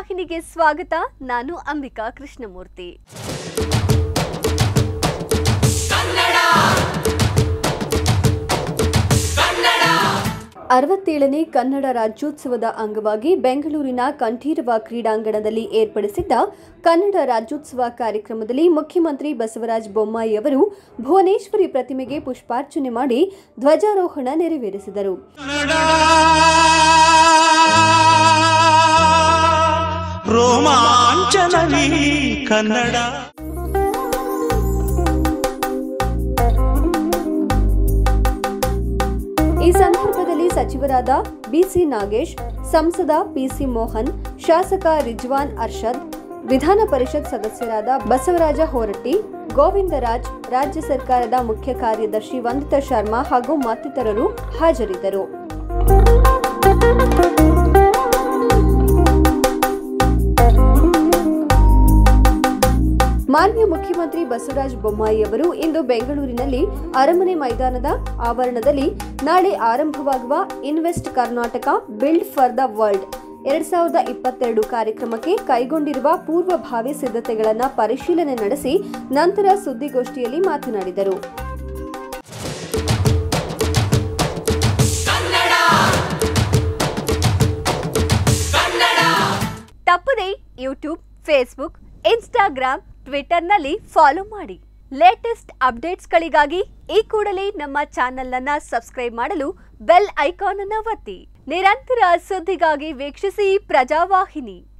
ಪ್ರಜಾವಾಹಿನಿಗೆ ಸ್ವಾಗತ ನಾನು ಅಂಬಿಕಾ ಕೃಷ್ಣಮೂರ್ತಿ ಅರವತ್ತೇಳನೇ ಕನ್ನಡ ರಾಜ್ಯೋತ್ಸವದ ಅಂಗವಾಗಿ ಬೆಂಗಳೂರಿನ ಕಂಠೀರವ ಕ್ರೀಡಾಂಗಣದಲ್ಲಿ ಏರ್ಪಡಿಸಿದ್ದ ಕನ್ನಡ ರಾಜ್ಯೋತ್ಸವ ಕಾರ್ಯಕ್ರಮದಲ್ಲಿ ಮುಖ್ಯಮಂತ್ರಿ ಬಸವರಾಜ ಬೊಮ್ಮಾಯಿ ಅವರು ಭುವನೇಶ್ವರಿ ಪ್ರತಿಮೆಗೆ ಪುಷ್ಪಾರ್ಚನೆ ಮಾಡಿ ಧ್ವಜಾರೋಹಣ ನೆರವೇರಿಸಿದರು ಕನ್ನಡ ರೋಮಾಂಚನವೀ ಕನ್ನಡ ಈ ಸಂದರ್ಭದಲ್ಲಿ ಸಚಿವರಾದ ಬಿಸಿ ನಾಗೇಶ್ ಸಂಸದ ಪಿಸಿ ಮೋಹನ್ ಶಾಸಕ ರಿಜ್ವಾನ್ ಅರ್ಷದ್ ವಿಧಾನ ಪರಿಷತ್ ಸದಸ್ಯರಾದ ಬಸವರಾಜ ಹೊರಟ್ಟಿ ಗೋವಿಂದರಾಜ್ ರಾಜ್ಯ ಸರ್ಕಾರದ ಮುಖ್ಯ ಕಾರ್ಯದರ್ಶಿ ವಂದಿತಾ ಶರ್ಮಾ ಹಾಗೂ ಮತ್ತಿತರರು ಹಾಜರಿದ್ದರು ಮಾನ್ಯ ಮುಖ್ಯಮಂತ್ರಿ ಬಸವರಾಜ ಬೊಮ್ಮಾಯಿ ಅವರು ಇಂದು ಬೆಂಗಳೂರಿನಲ್ಲಿ ಅರಮನೆ ಮೈದಾನದ ಆವರಣದಲ್ಲಿ ನಾಳೆ ಆರಂಭವಾಗುವ invest Karnataka build for the world ಎರಡ್ ಸಾವಿರದ ಇಪ್ಪತ್ತೆರಡು ಕಾರ್ಯಕ್ರಮಕ್ಕೆ ಕೈಗೊಂಡಿರುವ ಪೂರ್ವಭಾವಿ ಸಿದ್ಧತೆಗಳನ್ನು ಪರಿಶೀಲನೆ ನಡೆಸಿ ನಂತರ ಸುದ್ದಿಗೋಷ್ಠಿಯಲ್ಲಿ ಮಾತನಾಡಿದರು ತಪ್ಪದೇ ಯೂಟ್ಯೂಬ್ ಫೇಸ್ಬುಕ್ ಇನ್ಸ್ಟಾಗ್ರಾಂ ಟ್ವಿಟರ್ನಲ್ಲಿ ಫಾಲೋ ಮಾಡಿ ಲೇಟೆಸ್ಟ್ ಅಪ್ಡೇಟ್ಸ್ಗಳಿಗಾಗಿ ಈ ಕೂಡಲೇ ನಮ್ಮ ಚಾನೆಲ್ ಅನ್ನ ಸಬ್ಸ್ಕ್ರೈಬ್ ಮಾಡಲು ಬೆಲ್ ಐಕಾನ್ ಅನ್ನು ಒತ್ತಿ ನಿರಂತರ ಸುದ್ದಿಗಾಗಿ ವೀಕ್ಷಿಸಿ ಪ್ರಜಾವಾಹಿನಿ